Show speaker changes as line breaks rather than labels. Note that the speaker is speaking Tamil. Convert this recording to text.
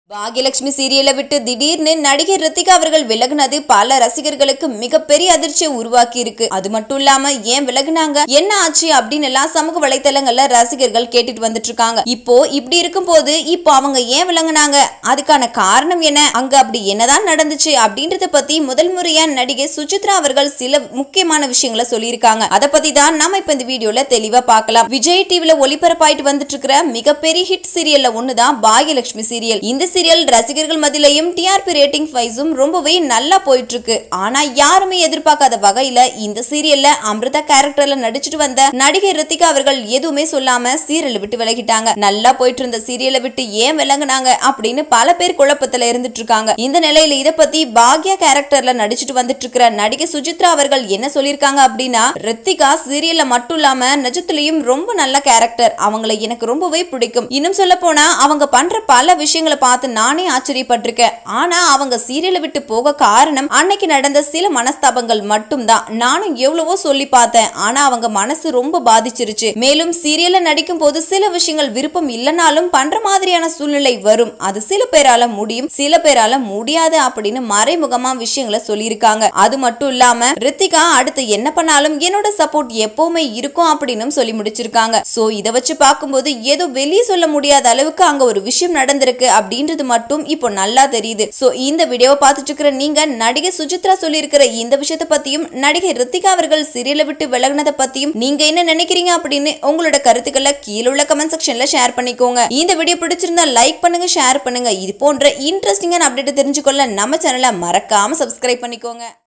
பாகியலட்சுமி சீரியலை விட்டு திடீர்னு நடிகை ரித்திகா அவர்கள் விலகுனது பல ரசிகர்களுக்கு மிகப்பெரிய அதிர்ச்சியை உருவாக்கி இருக்கு அது மட்டும் இல்லாம ஏன் விலகுனாங்க என்ன ஆச்சு அப்படின்னு எல்லாம் சமூக வலைத்தளங்கள்ல ரசிகர்கள் கேட்டுட்டு வந்துட்டு இருக்காங்க இப்போ இப்படி இருக்கும்போது இப்போ அவங்க ஏன் விலகுனாங்க அதுக்கான காரணம் என்ன அங்க அப்படி என்னதான் நடந்துச்சு அப்படின்றத பத்தி முதல் முறையா நடிகை சுசித்ரா அவர்கள் சில முக்கியமான விஷயங்களை சொல்லியிருக்காங்க அதை பத்தி தான் நாம இப்ப இந்த வீடியோல தெளிவா பார்க்கலாம் விஜய் டிவில ஒளிபரப்பாயிட்டு வந்துட்டு இருக்கிற மிகப்பெரிய ஹிட் சீரியல்ல ஒண்ணுதான் பாகியலட்சுமி சீரியல் இந்த சீரியல் ரசிகர்கள் மத்தியிலையும் டிஆர்பி ரேட்டிங் வைஸும் ரொம்பவே நல்லா போயிட்டு இருக்கு ஆனா யாருமே எதிர்பார்க்காத வகையில இந்த சீரியல்ல அமிர்தா கேரக்டர்ல நடிச்சிட்டு வந்த நடிகை ரித்திகா அவர்கள் எதுவுமே சொல்லாம சீரியலை விட்டு விலகிட்டாங்க நல்லா போயிட்டு இருந்த சீரியலை விட்டு ஏன் விலகுனாங்க அப்படின்னு பல பேர் குழப்பத்துல இருந்துட்டு இருக்காங்க இந்த நிலையில இத பத்தி பாக்யா கேரக்டர்ல நடிச்சிட்டு வந்துட்டு இருக்கிற நடிகை சுஜித்ரா அவர்கள் என்ன சொல்லியிருக்காங்க அப்படின்னா ரித்திகா சீரியல்ல மட்டும் இல்லாம நிஜத்திலையும் ரொம்ப நல்ல கேரக்டர் அவங்கள எனக்கு ரொம்பவே பிடிக்கும் இன்னும் சொல்ல போனா அவங்க பண்ற பல விஷயங்களை பார்த்து நானே ஆச்சரியப்பட்டிருக்கேன் ஆனா அவங்க சீரியலை விட்டு போக காரணம் அன்னைக்கு நடந்த சில மனஸ்தாபங்கள் மட்டும்தான் நானும் எவ்வளவோ சொல்லி பார்த்தேன் ஆனா அவங்க மனசு ரொம்ப பாதிச்சிருச்சு மேலும் சீரியல்ல நடிக்கும் போது சில விஷயங்கள் விருப்பம் இல்லைனாலும் பண்ற மாதிரியான சூழ்நிலை வரும் அது சில பேரால முடியும் சில பேரால முடியாது அப்படின்னு மறைமுகமா விஷயங்களை சொல்லியிருக்காங்க அது மட்டும் இல்லாம ரித்திகா அடுத்து என்ன பண்ணாலும் என்னோட சப்போர்ட் எப்பவுமே இருக்கும் அப்படின்னு சொல்லி முடிச்சிருக்காங்க சோ இத வச்சு பார்க்கும்போது ஏதோ வெளியே சொல்ல முடியாத அளவுக்கு அங்க ஒரு விஷயம் நடந்திருக்கு அப்படின்றது மட்டும் இப்போ நல்லா தெரியுது சோ இந்த வீடியோவை பார்த்துட்டு இருக்கிற நீங்க நடிகை சுஜித்ரா சொல்லியிருக்கிற இந்த விஷயத்த பத்தியும் நடிகை ரித்திகா அவர்கள் சீரியலை விட்டு விலகினதை பத்தியும் நீங்க என்ன நினைக்கிறீங்க அப்படின்னு உங்களோட கருத்துக்களை கீழே உள்ள கமெண்ட் செக்ஷன்ல ஷேர் பண்ணிக்கோங்க இந்த வீடியோ பிடிச்சிருந்தா லைக் பண்ணுங்க ஷேர் பண்ணுங்க இது போன்ற இன்ட்ரெஸ்டிங்கான அப்டேட் தெரிஞ்சுக்கொள்ள நம்ம சேனலை மறக்காம சப்ஸ்கிரைப் பண்ணிக்கோங்க